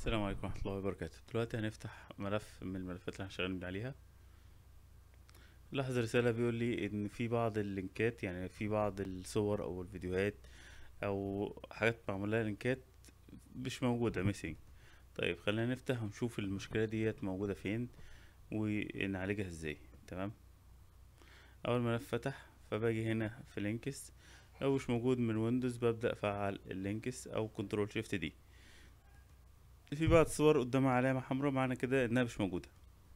السلام عليكم ورحمة الله وبركاته دلوقتي هنفتح ملف من الملفات اللي احنا شغالين عليها لاحظ رسالة بيقول لي ان في بعض اللينكات يعني في بعض الصور او الفيديوهات او حاجات معمول لها لينكات مش موجودة missing طيب خلينا نفتح ونشوف المشكلة ديت موجودة فين ونعالجها ازاي تمام اول ملف فتح فباجي هنا في لينكس لو مش موجود من ويندوز ببدأ افعل اللينكس او كنترول شيفت دي في بعض الصور قدامها علامة حمراء معنى كده انها مش موجودة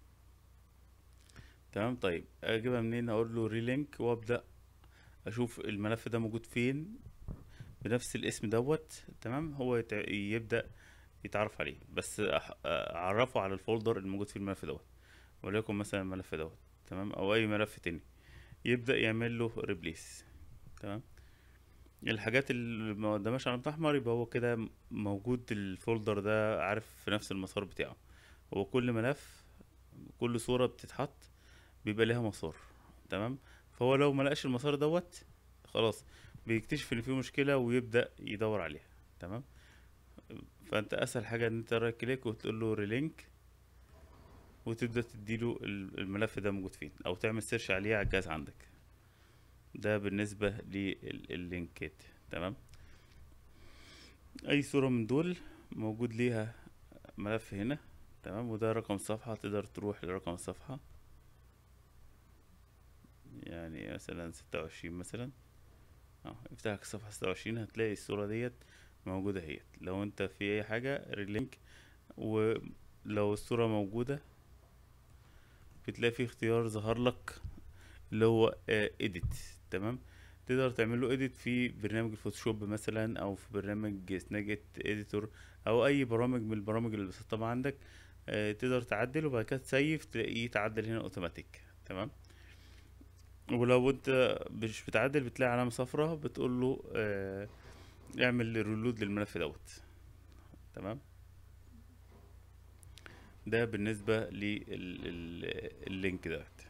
تمام طيب اجيبها منين اقول له ريلينك وابدأ اشوف الملف ده موجود فين بنفس الاسم دوت تمام هو يتع... يبدأ يتعرف عليه بس أح... اعرفه على الفولدر الموجود فيه الملف دوت وليكن مثلا الملف دوت تمام او اي ملف تاني يبدأ يعمل له ريبليس تمام الحاجات اللي ما قدامهاش علامة احمر يبقى هو كده موجود الفولدر ده عارف في نفس المسار بتاعه هو كل ملف كل صورة بتتحط بيبقى ليها مسار تمام فهو لو ملقاش المسار دوت خلاص بيكتشف ان في مشكلة ويبدأ يدور عليها تمام فانت اسهل حاجة ان انت رايت كليك وتقول له ريلينك وتبدأ تديله الملف ده موجود فين او تعمل سيرش عليه على الجهاز عندك ده بالنسبة لللينكات تمام اي صورة من دول موجود ليها ملف هنا تمام وده رقم الصفحة تقدر تروح لرقم الصفحة يعني مثلا ستة وعشرين مثلا اه افتح لك الصفحة ستة وعشرين هتلاقي الصورة ديت موجودة اهيت لو انت في اي حاجة ريلينك ولو الصورة موجودة بتلاقي في اختيار ظهر لك اللي هو اديت تمام تقدر تعمل له اديت في برنامج الفوتوشوب مثلا او في برنامج سناجت اديتور او اي برامج من البرامج اللي بتسطبها عندك آه تقدر تعدل وبعد كده تسيف تلاقيه يتعدل هنا اوتوماتيك تمام ولو انت مش بتعدل بتلاقي علامة صفراء بتقول له آه اعمل ريلود للملف دوت تمام ده بالنسبة لللينك دوت